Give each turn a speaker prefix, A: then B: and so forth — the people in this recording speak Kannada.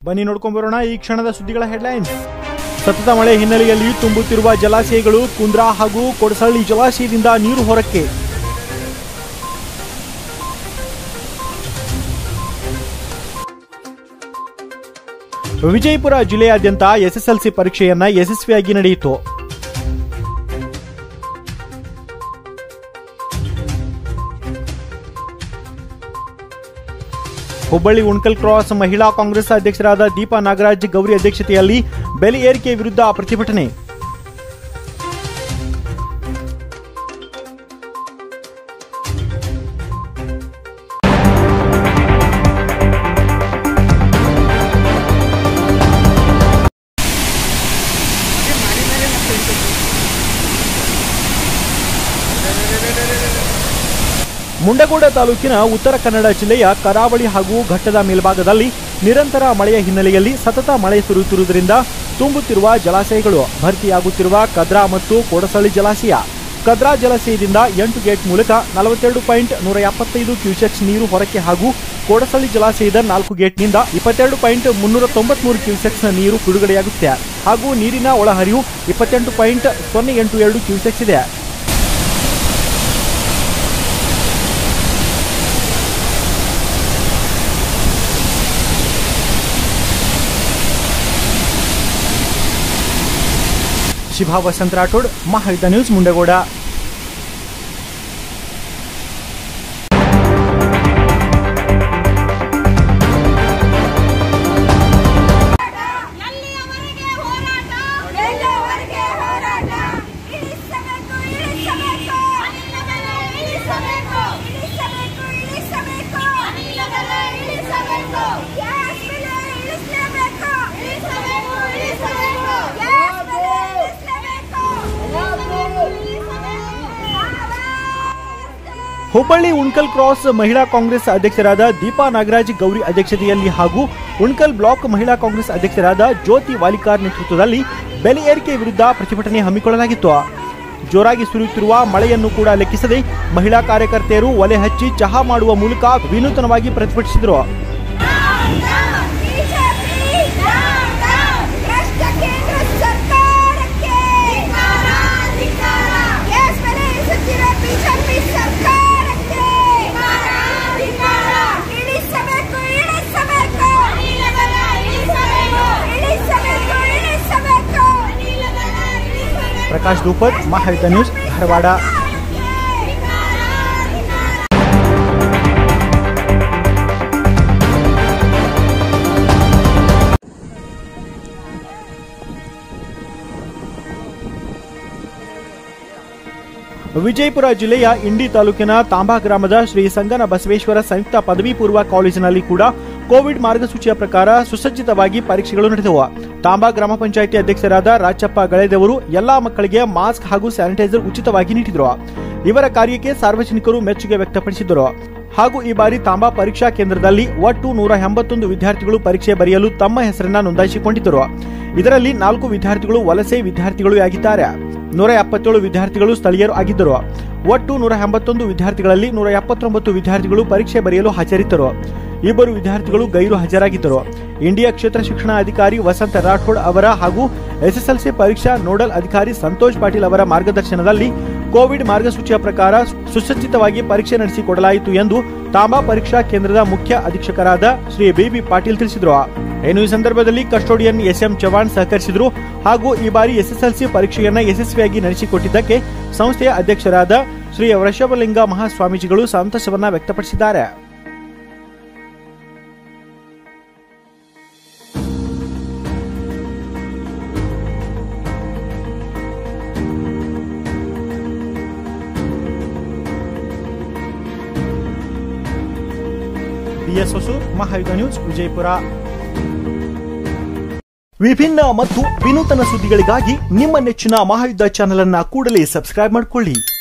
A: ಬನ್ನಿ ನೋಡ್ಕೊಂಡ್ ಬರೋಣ ಈ ಕ್ಷಣದ ಸುದ್ದಿಗಳ ಹೆಡ್ಲೈನ್ಸ್ ಸತತ ಮಳೆ ಹಿನ್ನೆಲೆಯಲ್ಲಿ ತುಂಬುತ್ತಿರುವ ಜಲಾಶಯಗಳು ಕುಂದ್ರಾ ಹಾಗೂ ಕೊಡಸಳ್ಳಿ ಜಲಾಶಯದಿಂದ ನೀರು ಹೊರಕ್ಕೆ ವಿಜಯಪುರ ಜಿಲ್ಲೆಯಾದ್ಯಂತ ಎಸ್ಎಸ್ಎಲ್ಸಿ ಪರೀಕ್ಷೆಯನ್ನ ಯಶಸ್ವಿಯಾಗಿ ನಡೆಯಿತು ಹುಬ್ಬಳ್ಳಿ ಉಣ್ಕಲ್ ಕ್ರಾಸ್ ಮಹಿಳಾ ಕಾಂಗ್ರೆಸ್ ಅಧ್ಯಕ್ಷರಾದ ದೀಪಾ ನಾಗರಾಜ್ ಗೌರಿ ಅಧ್ಯಕ್ಷತೆಯಲ್ಲಿ ಬೆಲೆ ಏರಿಕೆ ವಿರುದ್ಧ ಪ್ರತಿಭಟನೆ ಮುಂಡಗೋಡ ತಾಲೂಕಿನ ಉತ್ತರ ಕನ್ನಡ ಜಿಲ್ಲೆಯ ಕರಾವಳಿ ಹಾಗೂ ಘಟ್ಟದ ಮೇಲ್ಭಾಗದಲ್ಲಿ ನಿರಂತರ ಮಳೆಯ ಹಿನ್ನೆಲೆಯಲ್ಲಿ ಸತತ ಮಳೆ ಸುರಿಯುತ್ತಿರುವುದರಿಂದ ತುಂಬುತ್ತಿರುವ ಜಲಾಶಯಗಳು ಭರ್ತಿಯಾಗುತ್ತಿರುವ ಕದ್ರಾ ಮತ್ತು ಕೋಡಸಳ್ಳಿ ಜಲಾಶಯ ಕದ್ರಾ ಜಲಾಶಯದಿಂದ ಎಂಟು ಗೇಟ್ ಮೂಲಕ ನಲವತ್ತೆರಡು ಪಾಯಿಂಟ್ ನೂರ ಎಪ್ಪತ್ತೈದು ಕ್ಯೂಸೆಕ್ಸ್ ನೀರು ಹೊರಕ್ಕೆ ಹಾಗೂ ಕೋಡಸಳ್ಳಿ ಜಲಾಶಯದ ನಾಲ್ಕು ಗೇಟ್ನಿಂದ ಇಪ್ಪತ್ತೆರಡು ಪಾಯಿಂಟ್ ಮುನ್ನೂರ ತೊಂಬತ್ಮೂರು ಕ್ಯೂಸೆಕ್ಸ್ ನೀರು ಬಿಡುಗಡೆಯಾಗುತ್ತೆ ಹಾಗೂ ನೀರಿನ ಒಳಹರಿವು ಇಪ್ಪತ್ತೆಂಟು ಪಾಯಿಂಟ್ ಸೊನ್ನೆ ಎಂಟು ಎರಡು ಕ್ಯೂಸೆಕ್ಸ್ ಇದೆ ಶಿಭಾ ವಸಂತ ರಾಠೋಡ್ ಮಹಾಯುಧ ನ್ಯೂಸ್ ಮುಂಡಗೋಡ
B: ಎಲ್ಲಿಯವರೆಗೆ ಹೋರಾಟ ಎಲ್ಲವರೆಗೆ ಹೋರಾಟ ಇಳಿಸಬೇಕು ಇಳಿಸಬೇಕು ಅನಿಲ ಬೆಲೆ ಇಳಿಸಬೇಕು ಇಳಿಸಬೇಕು ಇಳಿಸಬೇಕು ಅನಿಲ ಬೆಲೆ ಇಳಿಸಬೇಕು ಗ್ಯಾಸ್ ಬೆಲೆ ಇಳಿಸಲೇಬೇಕು ಇಳಿಸಬೇಕು ಇಳಿಸಬೇಕು ಗ್ಯಾಸ್ ಬೆಲೆ ಇಳಿಸಲೇಬೇಕು
A: ಹುಬ್ಬಳ್ಳಿ ಉಣ್ಕಲ್ ಕ್ರಾಸ್ ಮಹಿಳಾ ಕಾಂಗ್ರೆಸ್ ಅಧ್ಯಕ್ಷರಾದ ದೀಪಾ ನಾಗರಾಜ್ ಗೌರಿ ಅಧ್ಯಕ್ಷತೆಯಲ್ಲಿ ಹಾಗೂ ಉಣ್ಕಲ್ ಬ್ಲಾಕ್ ಮಹಿಳಾ ಕಾಂಗ್ರೆಸ್ ಅಧ್ಯಕ್ಷರಾದ ಜ್ಯೋತಿ ವಾಲಿಕಾರ್ ನೇತೃತ್ವದಲ್ಲಿ ಬೆಲೆ ಏರಿಕೆ ವಿರುದ್ಧ ಪ್ರತಿಭಟನೆ ಹಮ್ಮಿಕೊಳ್ಳಲಾಗಿತ್ತು ಜೋರಾಗಿ ಸುರಿಯುತ್ತಿರುವ ಮಳೆಯನ್ನು ಕೂಡ ಲೆಕ್ಕಿಸದೆ ಮಹಿಳಾ ಕಾರ್ಯಕರ್ತೆಯರು ಒಲೆ ಹಚ್ಚಿ ಚಹಾ ಮಾಡುವ ಮೂಲಕ ವಿನೂತನವಾಗಿ ಪ್ರತಿಭಟಿಸಿದರು
B: ಬಿಜೆಪಿ ಭ್ರಷ್ಟ ಕೇಂದ್ರ ಸರ್ಕಾರಕ್ಕೆ ಗ್ಯಾಸ್ ಬೆಲೆ ಇಳಿಸುತ್ತಿರೋ ಬಿಜೆಪಿ ಸರ್ಕಾರಕ್ಕೆ ಇಳಿಸಬೇಕು ಇಳಿಸಬೇಕು ಇಳಿಸಬೇಕು ಇಳಿಸಬೇಕು
A: ಪ್ರಕಾಶ್ ದೂಪದ್ ಮಹಾಯುಧ ನ್ಯೂಸ್ ಧಾರವಾಡ ವಿಜಯಪುರ ಜಿಲ್ಲೆಯ ಇಂಡಿ ತಾಲೂಕಿನ ತಾಂಬಾ ಗ್ರಾಮದ ಶ್ರೀ ಸಂಗನ ಬಸವೇಶ್ವರ ಸಂಯುಕ್ತ ಪದವಿ ಪೂರ್ವ ಕಾಲೇಜಿನಲ್ಲಿ ಕೂಡ ಕೋವಿಡ್ ಮಾರ್ಗಸೂಚಿಯ ಪ್ರಕಾರ ಸುಸಜ್ಜಿತವಾಗಿ ಪರೀಕ್ಷೆಗಳು ನಡೆದವು ತಾಂಬಾ ಗ್ರಾಮ ಪಂಚಾಯಿತಿ ಅಧ್ಯಕ್ಷರಾದ ರಾಜಪ್ಪ ಗಳೆದವರು ಎಲ್ಲಾ ಮಕ್ಕಳಿಗೆ ಮಾಸ್ಕ್ ಹಾಗೂ ಸ್ಯಾನಿಟೈಸರ್ ಉಚಿತವಾಗಿ ನೀಡಿದರು ಇವರ ಕಾರ್ಯಕ್ಕೆ ಸಾರ್ವಜನಿಕರು ಮೆಚ್ಚುಗೆ ವ್ಯಕ್ತಪಡಿಸಿದರು ಹಾಗೂ ಈ ಬಾರಿ ತಾಂಬಾ ಪರೀಕ್ಷಾ ಕೇಂದ್ರದಲ್ಲಿ ಒಟ್ಟು ನೂರ ಎಂಬತ್ತೊಂದು ವಿದ್ಯಾರ್ಥಿಗಳು ಪರೀಕ್ಷೆ ಬರೆಯಲು ತಮ್ಮ ಹೆಸರನ್ನ ನೋಂದಾಯಿಸಿಕೊಂಡಿದ್ದರು ಇದರಲ್ಲಿ ನಾಲ್ಕು ವಿದ್ಯಾರ್ಥಿಗಳು ವಲಸೆ ವಿದ್ಯಾರ್ಥಿಗಳು ಆಗಿದ್ದಾರೆ ನೂರ ಎಪ್ಪತ್ತೇಳು ವಿದ್ಯಾರ್ಥಿಗಳು ಸ್ಥಳೀಯರು ಆಗಿದ್ದರು ಒಟ್ಟು ನೂರ ಎಂಬತ್ತೊಂದು ವಿದ್ಯಾರ್ಥಿಗಳಲ್ಲಿ ನೂರ ಎಪ್ಪತ್ತೊಂಬತ್ತು ವಿದ್ಯಾರ್ಥಿಗಳು ಪರೀಕ್ಷೆ ಬರೆಯಲು ಹಾಜರಿದ್ದರು ಇಬ್ಬರು ವಿದ್ಯಾರ್ಥಿಗಳು ಗೈರು ಹಾಜರಾಗಿದ್ದರು ಇಂಡಿಯಾ ಕ್ಷೇತ್ರ ಶಿಕ್ಷಣ ಅಧಿಕಾರಿ ವಸಂತ ರಾಠೋಡ್ ಅವರ ಹಾಗೂ ಎಸ್ಎಸ್ಎಲ್ಸಿ ಪರೀಕ್ಷಾ ನೋಡಲ್ ಅಧಿಕಾರಿ ಸಂತೋಷ್ ಪಾಟೀಲ್ ಅವರ ಮಾರ್ಗದರ್ಶನದಲ್ಲಿ ಕೋವಿಡ್ ಮಾರ್ಗಸೂಚಿಯ ಪ್ರಕಾರ ಸುಸಜ್ಜಿತವಾಗಿ ಪರೀಕ್ಷೆ ನಡೆಸಿಕೊಡಲಾಯಿತು ಎಂದು ತಾಂಬಾ ಪರೀಕ್ಷಾ ಕೇಂದ್ರದ ಮುಖ್ಯ ಅಧೀಕ್ಷಕರಾದ ಶ್ರೀ ಬಿಬಿ ಪಾಟೀಲ್ ತಿಳಿಸಿದರು ಇನ್ನು ಈ ಸಂದರ್ಭದಲ್ಲಿ ಕಸ್ಟೋಡಿಯನ್ ಎಸ್ಎಂ ಚವಾಣ್ ಸಹಕರಿಸಿದರು ಹಾಗೂ ಈ ಬಾರಿ ಎಸ್ಎಸ್ಎಲ್ಸಿ ಪರೀಕ್ಷೆಯನ್ನ ಯಶಸ್ವಿಯಾಗಿ ನಡೆಸಿಕೊಟ್ಟಿದ್ದಕ್ಕೆ ಸಂಸ್ಥೆಯ ಅಧ್ಯಕ್ಷರಾದ ಶ್ರೀ ವೃಷಭಲಿಂಗ ಮಹಾಸ್ವಾಮೀಜಿಗಳು ಸಂತಸವನ್ನ ವ್ಯಕ್ತಪಡಿಸಿದ್ದಾರೆ ಬಿಎಸ್ ಹೊಸೂರ್ ಮಹಾಯುಧ ನ್ಯೂಸ್ ವಿಜಯಪುರ ವಿಭಿನ್ನ ಮತ್ತು ವಿನೂತನ ಸುದ್ದಿಗಳಿಗಾಗಿ ನಿಮ್ಮ ನೆಚ್ಚಿನ ಮಹಾಯುದ್ಧ ಚಾನೆಲ್ ಅನ್ನ ಕೂಡಲೇ ಸಬ್ಸ್ಕ್ರೈಬ್ ಮಾಡಿಕೊಳ್ಳಿ